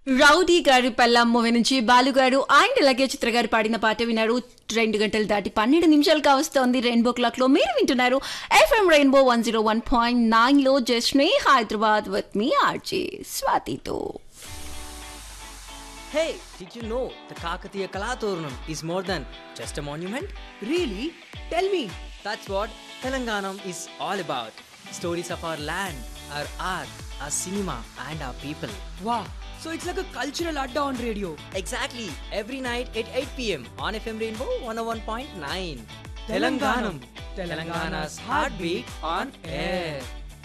Rowdy గారి పెళ్ళం movie నుంచి బాలుగారు అండ్ అలాగే చిత్ర గారు పాడిన పాట విన్నారు రెండు గంటలు దాటి పన్నెండు నిమిషాలు కావస్తోంది రెయిన్బో క్లాక్ లో మీరు వింటున్నారు FM rainbow one zero one point nine లో జస్ట్ని హైదరాబాద్ విత్ మీ ఆర్జే స్వాతితో Hey, did you know the Kakatiya Kalaturnam is more than just a monument? Really? Tell me. That's what Telanganam is all about. Stories of our land, our art, our cinema, and our people. Wow. So it's like a cultural adda on radio. Exactly, every night at 8 pm on FM Rainbow 101.9. Telanganam. Telangana's heartbeat on air.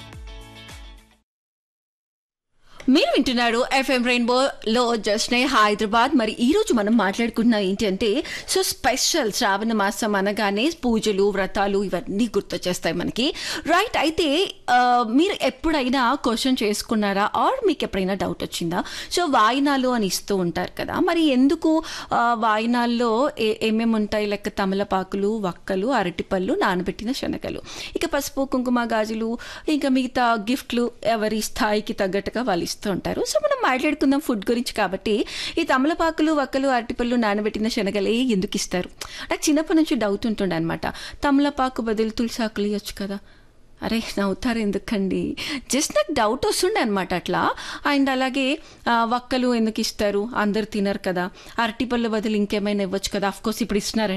మీరు వింటున్నారు FM rainbow లో జస్ట్నే హైదరాబాద్ మరి ఈ రోజు మనం మాట్లాడుకుంటున్నాం ఏంటంటే so special శ్రావణ మాసం అనగానే పూజలు వ్రతాలు ఇవన్నీ గుర్తొచ్చేస్తాయి మనకి రైట్ అయితే ఆ, మీరు ఎప్పుడైనా క్వశ్చన్ చేసుకున్నారా ఆర్ మీకు ఎప్పుడైనా డౌట్ వచ్చిందా సో వాయినాలు అని ఇస్తూ ఉంటారు కదా మరి ఎందుకు ఆ, వాయినాల్లో ఏ ఏమేమి ఉంటాయి లెక్క తమలపాకులు వక్కలు అరటిపళ్ళు నానబెట్టిన శనగలు ఇక పసుపు కుంకుమ గాజులు ఇంకా మిగతా గిఫ్ట్లు ఎవరి స్థాయికి తగ్గట్టుగా వాళ్ళు ఇస్తూ ఉంటారు సో మనం మాట్లాడుకుందాం ఫుడ్ గురించి కాబట్టి ఈ తమలపాకులు వక్కలు అరటిపళ్ళు నానబెట్టిన శనగలే ఎందుకు ఇస్తారు నాకు చిన్నప్పటి నుంచి డౌట్ ఉంటుండే అనమాట తమలపాకు బదులు తులసాకులు ఇవ్వచ్చు కదా అరే నవ్వుతారు ఎందుకండి జస్ట్ నాకు డౌట్ వస్తుండే అనమాట అట్లా అండ్ అలాగే ఆ, వక్కలు ఎందుకు ఇస్తారు అందరు తినరు కదా అరటిపళ్ళు బదులు ఇంకేమైనా ఇవ్వచ్చు కదా అఫ్ కోర్స్ ఇప్పుడు ఇస్తున్నారు